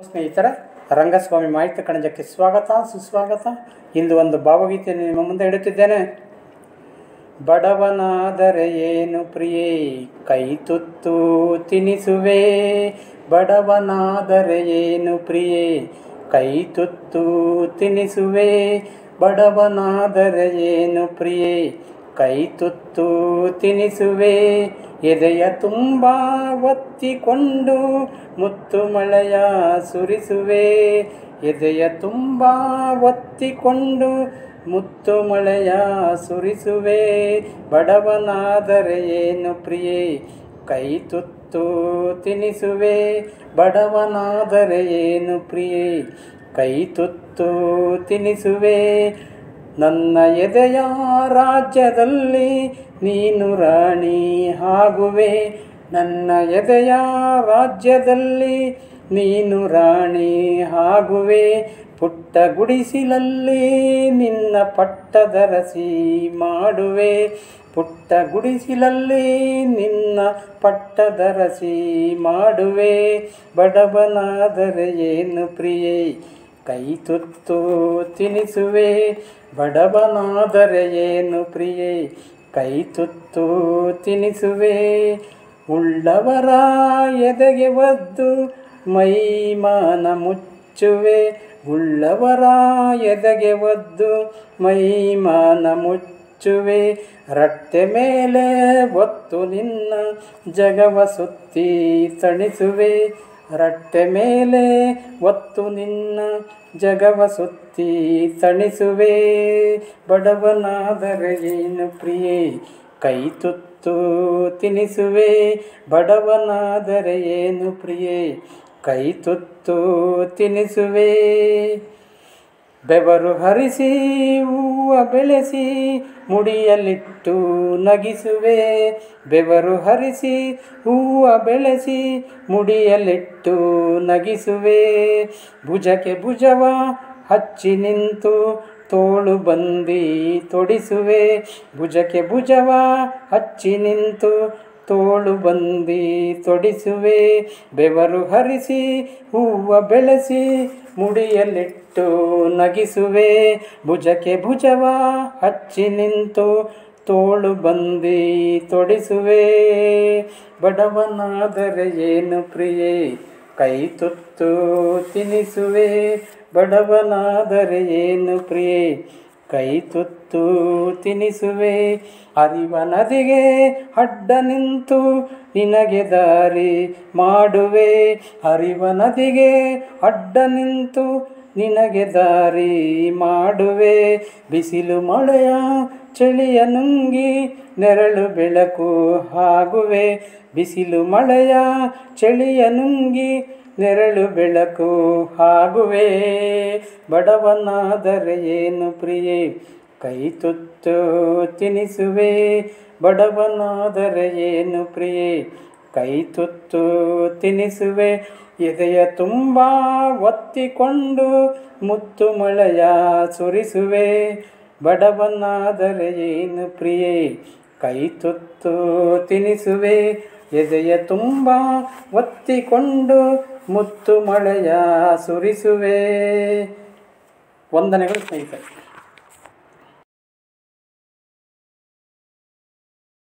ಸ್ನೇಹಿತರೆ ರಂಗಸ್ವಾಮಿ ಮಾಹಿತಿ ಕಣಜಕ್ಕೆ ಸ್ವಾಗತ ಸುಸ್ವಾಗತ ಇಂದು ಒಂದು ಭಾವಗೀತೆಯನ್ನು ನಿಮ್ಮ ಮುಂದೆ ಇಡುತ್ತಿದ್ದೇನೆ ಬಡವನಾದರೆ ಏನು ಪ್ರಿಯೇ ಕೈ ತುತ್ತು ತಿನಿಸುವೆ ಬಡವನಾದರೆ ಏನು ಪ್ರಿಯೇ ಕೈ ತುತ್ತು ತಿನಿಸುವೆ ಬಡವನಾದರೆ ಏನು ಪ್ರಿಯೇ ಕೈ ತುತ್ತು ತಿನಿಸುವೆ ಎದೆಯ ತುಂಬ ಒತ್ತಿಕೊಂಡು ಮುತ್ತು ಮಳೆಯ ಸುರಿಸುವೆ ಎದೆಯ ತುಂಬ ಒತ್ತಿಕೊಂಡು ಮುತ್ತು ಮಳೆಯ ಸುರಿಸುವೆ ಬಡವನಾದರೆ ಏನು ಪ್ರಿಯೇ ಕೈ ತುತ್ತು ತಿನಿಸುವೆ ಬಡವನಾದರೆ ಏನು ಪ್ರಿಯೇ ಕೈ ತುತ್ತು ತಿನಿಸುವೆ ನನ್ನ ಎದೆಯ ರಾಜ್ಯದಲ್ಲಿ ನೀನು ರಾಣಿ ಆಗುವೆ ನನ್ನ ಎದೆಯ ರಾಜ್ಯದಲ್ಲಿ ನೀನು ರಾಣಿ ಆಗುವೆ ಪುಟ್ಟ ಗುಡಿಸಿಲಲ್ಲಿ ನಿನ್ನ ಪಟ್ಟದರಸಿ ಮಾಡುವೆ ಪುಟ್ಟ ಗುಡಿಸಿಲಲ್ಲಿ ನಿನ್ನ ಪಟ್ಟದರಸಿ ಮಾಡುವೆ ಬಡವನಾದರೆ ಏನು ಪ್ರಿಯೇ ಕೈ ತುತ್ತು ತಿನಿಸುವೆ ಬಡವನಾದರೆ ಏನು ಪ್ರಿಯೇ ಕೈ ತುತ್ತು ತಿನಿಸುವೆ ಉಳ್ಳವರ ಎದೆಗೆ ಒದ್ದು ಮೈಮಾನ ಮುಚ್ಚುವೆ ಉಳ್ಳವರ ಎದೆಗೆ ಒದ್ದು ಮೈಮಾನ ಮುಚ್ಚುವೆ ರಟ್ಟೆ ಮೇಲೆ ಒತ್ತು ನಿನ್ನ ಜಗವ ಸುತ್ತಿ ತಣಿಸುವೆ ರಟ್ಟೆ ಮೇಲೆ ಒತ್ತು ನಿನ್ನ ಜಗವ ಸುತ್ತಿ ತಣಿಸುವೆ ಬಡವನಾದರೆ ಏನು ಪ್ರಿಯೇ ಕೈ ತುತ್ತು ತಿನಿಸುವೆ ಬಡವನಾದರೆ ಏನು ಪ್ರಿಯೇ ಕೈ ತುತ್ತು ತಿನಿಸುವೆ ಬೆವರು ಹರಿಸಿ ಹೂವ ಬೆಳೆಸಿ ಮುಡಿಯಲ್ಲಿಟ್ಟು ನಗಿಸುವೆ ಬೆವರು ಹರಿಸಿ ಹೂವ ಬೆಳೆಸಿ ಮುಡಿಯಲ್ಲಿಟ್ಟು ನಗಿಸುವೆ ಭುಜಕ್ಕೆ ಭುಜವ ಹಚ್ಚಿ ನಿಂತು ತೋಳು ಬಂದಿ ತೊಡಿಸುವೆ ಭುಜಕ್ಕೆ ಭುಜವ ಹಚ್ಚಿ ನಿಂತು ತೋಳು ಬಂದಿ ತೊಡಿಸುವೆ ಬೆವರು ಹರಿಸಿ ಹೂವ ಬೆಳೆಸಿ ಮುಡಿಯಲ್ಲಿಟ್ಟು ನಗಿಸುವೆ ಭುಜಕ್ಕೆ ಭುಜವ ಹಚ್ಚಿ ನಿಂತು ತೋಳು ಬಂದಿ ತೊಡಿಸುವೆ ಬಡವನಾದರೆ ಏನು ಪ್ರಿಯೇ ಕೈ ತುತ್ತು ತಿನಿಸುವೆ ಬಡವನಾದರೆ ಏನು ಪ್ರಿಯೇ ಕೈ ತುತ್ತು ತಿನಿಸುವೆ ಅರಿವ ನದಿಗೆ ಅಡ್ಡ ನಿಂತು ನಿನಗೆ ದಾರಿ ಮಾಡುವೆ ಹರಿವ ನದಿಗೆ ಅಡ್ಡ ನಿಂತು ನಿನಗೆ ದಾರಿ ಮಾಡುವೆ ಬಿಸಿಲು ಮಳೆಯ ಚಳಿಯ ನುಂಗಿ ನೆರಳು ಬೆಳಕು ಆಗುವೆ ಬಿಸಿಲು ಮಳೆಯ ಚಳಿಯ ನುಂಗಿ ನೆರಳು ಬೆಳಕು ಆಗುವೆ ಬಡವನಾದರೆ ಏನು ಪ್ರಿಯೇ ಕೈ ತುತ್ತು ತಿನಿಸುವೆ ಬಡವನಾದರೆ ಏನು ಪ್ರಿಯೇ ಕೈ ತುತ್ತು ತಿನಿಸುವೆ ಎದೆಯ ತುಂಬ ಒತ್ತಿಕೊಂಡು ಮುತ್ತು ಮಳೆಯ ಸುರಿಸುವೆ ಬಡವನಾದರೆ ಏನು ಪ್ರಿಯೇ ಕೈ ತುತ್ತು ತಿನಿಸುವೆ ಎದೆಯ ತುಂಬ ಒತ್ತಿಕೊಂಡು ಮುತ್ತು ಮಳೆಯ ಸುರಿಸುವೆ ವಂದನೆಗಳು ಸ್ನೇಹಿತರೆ